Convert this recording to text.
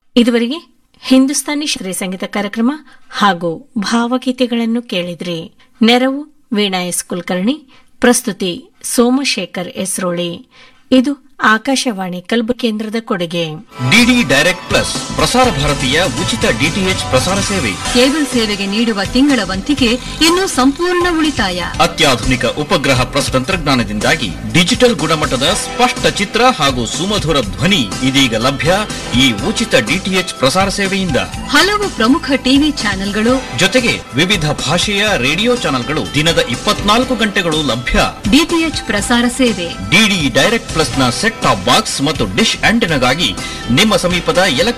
ಇದುವರೆಗೆ ಹಿಂದೂಸ್ತಾನಿ ಶಾಸ್ತ್ರೀಯ ಸಂಗೀತ ಕಾರ್ಯಕ್ರಮ ಹಾಗೂ ಭಾವಗೀತೆಗಳನ್ನು ಕೇಳಿದ್ರಿ ನೆರವು ವೀಣಾ ಎಸ್ ಕುಲಕರ್ಣಿ ಪ್ರಸ್ತುತಿ ಸೋಮಶೇಖರ್ ಎಸ್ರೋಳಿ ಇದು ಆಕಾಶವಾಣಿ ಕಲಬುರಗಿ ಕೇಂದ್ರದ ಕೊಡುಗೆ ಡಿಡಿ ಡೈರೆಕ್ಟ್ ಪ್ಲಸ್ ಪ್ರಸಾರ ಭಾರತೀಯ ಉಚಿತ ಡಿಟಿಎಚ್ ಪ್ರಸಾರ ಸೇವೆ ಕೇಬಲ್ ಸೇವೆಗೆ ನೀಡುವ ತಿಂಗಳ ವಂತಿಗೆ ಇನ್ನು ಸಂಪೂರ್ಣ ಉಳಿತಾಯ ಅತ್ಯಾಧುನಿಕ ಉಪಗ್ರಹ ಪ್ರಸ್ ತಂತ್ರಜ್ಞಾನದಿಂದಾಗಿ ಡಿಜಿಟಲ್ ಗುಣಮಟ್ಟದ ಸ್ಪಷ್ಟ ಚಿತ್ರ ಹಾಗೂ ಸುಮಧುರ ಧ್ವನಿ ಇದೀಗ ಲಭ್ಯ ಈ ಉಚಿತ ಡಿಟಿಎಚ್ ಪ್ರಸಾರ ಸೇವೆಯಿಂದ ಹಲವು ಪ್ರಮುಖ ಟಿವಿ ಚಾನೆಲ್ಗಳು ಜೊತೆಗೆ ವಿವಿಧ ಭಾಷೆಯ ರೇಡಿಯೋ ಚಾನೆಲ್ಗಳು ದಿನದ ಇಪ್ಪತ್ನಾಲ್ಕು ಗಂಟೆಗಳು ಲಭ್ಯ ಡಿಟಿಎಚ್ ಪ್ರಸಾರ ಸೇವೆ ಡಿಡಿ ಡೈರೆಕ್ಟ್ ಪ್ಲಸ್ ನ ಸೆಟ್ ಟಾಪ್ ಬಾಕ್ಸ್ ಮತ್ತು ಡಿಶ್ ಆಂಟೆನಾಗಾಗಿ ನಿಮ್ಮ ಸಮೀಪದ ಎಲೆಕ್ಟ್ರಾನಿಕ್